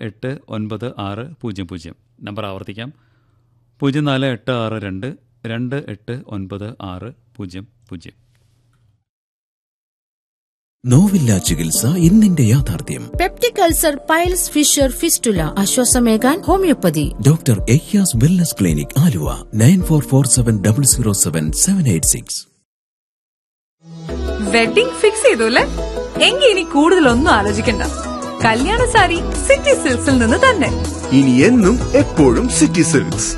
എട്ട് ഒൻപത് ആറ് പൂജ്യം പൂജ്യം നമ്പർ ആവർത്തിക്കാം പൂജ്യം നാല് എട്ട് ആറ് രണ്ട് രണ്ട് എട്ട് ഒൻപത് ആറ് പൂജ്യം പൂജ്യം നോവില്ല ചികിത്സ ഇന്നിന്റെ യാഥാർത്ഥ്യം peptic ulcer piles fissure fistula ആശ്വാസമേകാൻ homoeopathy doctor Ayyas wellness clinic Aluva nine four four seven double zero seven seven eight six wedding fix ചെയ്തു അല്ലേ എങ്കിൽ ഇനി കൂടുതലൊന്നും ആലോചിക്കണ്ട കല്യാണ സാരി സിറ്റി സിൽക്സിൽ നിന്ന് തന്നെ ഇനി എന്നും എപ്പോഴും സിറ്റി സിൽക്സ്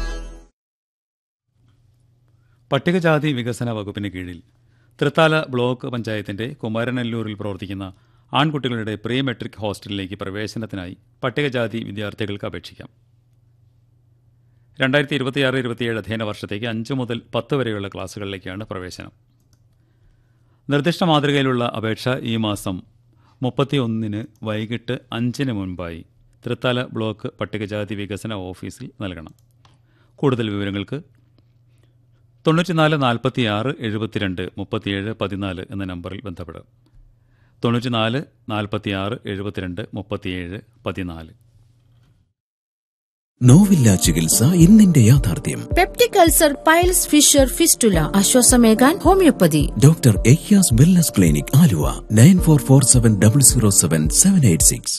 പട്ടികജാതി വികസന വകുപ്പിന് കീഴിൽ തൃത്താല ബ്ലോക്ക് പഞ്ചായത്തിന്റെ കുമാരനല്ലൂരിൽ പ്രവർത്തിക്കുന്ന ആൺകുട്ടികളുടെ പ്രീ മെട്രിക് ഹോസ്റ്റലിലേക്ക് പ്രവേശനത്തിനായി പട്ടികജാതി വിദ്യാർത്ഥികൾക്ക് അപേക്ഷിക്കാം രണ്ടായിരത്തി ഇരുപത്തിയാറ് ഇരുപത്തിയേഴ് അധ്യയന വർഷത്തേക്ക് അഞ്ച് മുതൽ പത്ത് വരെയുള്ള ക്ലാസുകളിലേക്കാണ് പ്രവേശനം നിർദ്ദിഷ്ട മാതൃകയിലുള്ള അപേക്ഷ ഈ മാസം മുപ്പത്തിയൊന്നിന് വൈകിട്ട് അഞ്ചിന് മുൻപായി തൃത്താല ബ്ലോക്ക് പട്ടികജാതി വികസന ഓഫീസിൽ നൽകണം കൂടുതൽ വിവരങ്ങൾക്ക് തൊണ്ണൂറ്റിനാല് നാൽപ്പത്തി ആറ് എഴുപത്തിരണ്ട് മുപ്പത്തിയേഴ് പതിനാല് എന്ന നമ്പറിൽ ബന്ധപ്പെടും തൊണ്ണൂറ്റിനാല് നാൽപ്പത്തി ആറ് എഴുപത്തിരണ്ട് മുപ്പത്തിയേഴ് പതിനാല് നോവില്ല ചികിത്സ ഇന്നിന്റെ യാഥാർത്ഥ്യം peptic ulcer piles fissure fistula ആശ്വാസമേകാൻ homoeopathy doctor Ayyas wellness clinic Aluva nine four four seven double zero seven seven eight six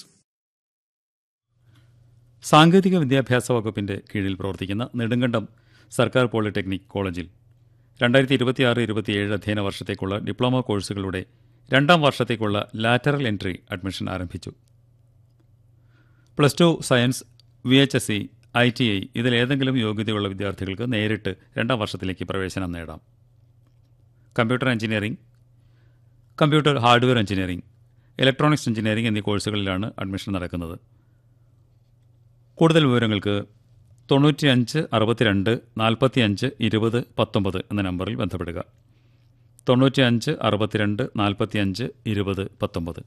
സാങ്കേതിക വിദ്യാഭ്യാസ വകുപ്പിന്റെ കീഴിൽ പ്രവർത്തിക്കുന്ന നെടുങ്കണ്ടം സർക്കാർ പോളിടെക്നിക് കോളേജിൽ രണ്ടായിരത്തി ഇരുപത്തിയാറ് ഇരുപത്തിയേഴ് അധ്യയന വർഷത്തേക്കുള്ള ഡിപ്ലോമ കോഴ്സുകളുടെ രണ്ടാം വർഷത്തേക്കുള്ള ലാറ്ററൽ എൻട്രി അഡ്മിഷൻ ആരംഭിച്ചു plus two science V H S C I T I ഇതിലേതെങ്കിലും യോഗ്യതയുള്ള വിദ്യാർത്ഥികൾക്ക് നേരിട്ട് രണ്ടാം വർഷത്തിലേക്ക് പ്രവേശനം നേടാം computer engineering computer hardware engineering electronics engineering എന്നീ കോഴ്സുകളിലാണ് അഡ്മിഷൻ നടക്കുന്നത് കൂടുതൽ വിവരങ്ങൾക്ക് തൊണ്ണൂറ്റിയഞ്ച് അറുപത്തിരണ്ട് നാൽപ്പത്തിയഞ്ച് ഇരുപത് പത്തൊമ്പത് എന്ന നമ്പറിൽ ബന്ധപ്പെടുക തൊണ്ണൂറ്റിയഞ്ച് അറുപത്തിരണ്ട് നാൽപ്പത്തിയഞ്ച് ഇരുപത് പത്തൊമ്പത്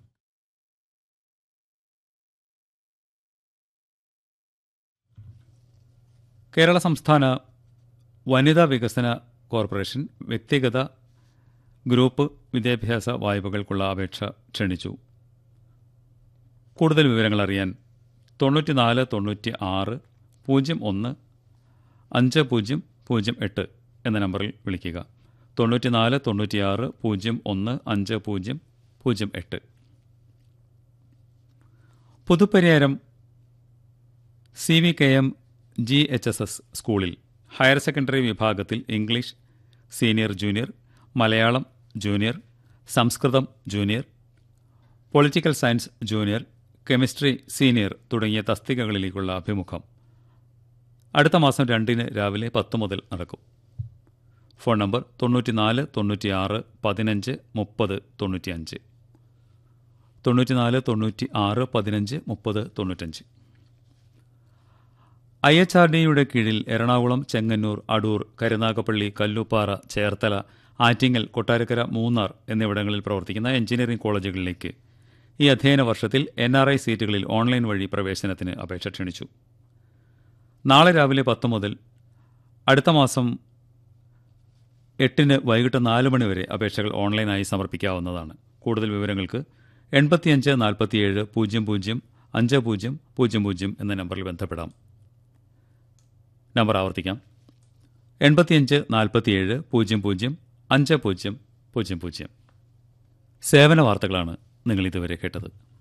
കേരള സംസ്ഥാന വനിതാ വികസന കോർപ്പറേഷൻ വ്യക്തിഗത ഗ്രൂപ്പ് വിദ്യാഭ്യാസ വായ്പകൾക്കുള്ള അപേക്ഷ ക്ഷണിച്ചു കൂടുതൽ വിവരങ്ങൾ അറിയാൻ തൊണ്ണൂറ്റിനാല് തൊണ്ണൂറ്റി ആറ് പൂജ്യം ഒന്ന് അഞ്ച് പൂജ്യം പൂജ്യം എട്ട് എന്ന നമ്പറിൽ വിളിക്കുക തൊണ്ണൂറ്റിനാല് തൊണ്ണൂറ്റിയാറ് പൂജ്യം ഒന്ന് അഞ്ച് പൂജ്യം പൂജ്യം എട്ട് Puthupariyaram C V K M G H S S സ്കൂളിൽ ഹയർ സെക്കൻഡറി വിഭാഗത്തിൽ English senior junior Malayalam junior Samskritham junior political science junior chemistry senior തുടങ്ങിയ തസ്തികകളിലേക്കുള്ള അഭിമുഖം അടുത്ത മാസം രണ്ടിന് രാവിലെ പത്ത് മുതൽ നടക്കും ഫോൺ നമ്പർ തൊണ്ണൂറ്റിനാല് തൊണ്ണൂറ്റിയാറ് പതിനഞ്ച് മുപ്പത് തൊണ്ണൂറ്റിയഞ്ച് തൊണ്ണൂറ്റിനാല് തൊണ്ണൂറ്റി ആറ് പതിനഞ്ച് മുപ്പത് തൊണ്ണൂറ്റഞ്ച് ഐ എച്ച് ആർ ഡിയുടെ കീഴിൽ എറണാകുളം ചെങ്ങന്നൂർ അടൂർ കരുനാഗപ്പള്ളി കല്ലുപ്പാറ ചേർത്തല ആറ്റിങ്ങൽ കൊട്ടാരക്കര മൂന്നാർ എന്നിവിടങ്ങളിൽ പ്രവർത്തിക്കുന്ന എഞ്ചിനീയറിംഗ് കോളേജുകളിലേക്ക് ഈ അധ്യയന വർഷത്തിൽ എൻ ആർ ഐ സീറ്റുകളിൽ ഓൺലൈൻ വഴി പ്രവേശനത്തിന് അപേക്ഷ ക്ഷണിച്ചു നാളെ രാവിലെ പത്ത് മുതൽ അടുത്ത മാസം എട്ടിന് വൈകിട്ട് നാല് മണി വരെ അപേക്ഷകൾ ഓൺലൈനായി സമർപ്പിക്കാവുന്നതാണ് കൂടുതൽ വിവരങ്ങൾക്ക് എൺപത്തിയഞ്ച് നാൽപ്പത്തിയേഴ് പൂജ്യം പൂജ്യം അഞ്ച് പൂജ്യം പൂജ്യം പൂജ്യം എന്ന നമ്പറിൽ ബന്ധപ്പെടാം നമ്പർ ആവർത്തിക്കാം എൺപത്തിയഞ്ച് നാൽപ്പത്തിയേഴ് പൂജ്യം പൂജ്യം അഞ്ച് പൂജ്യം പൂജ്യം പൂജ്യം സേവന വാർത്തകളാണ് നിങ്ങൾ ഇതുവരെ കേട്ടത്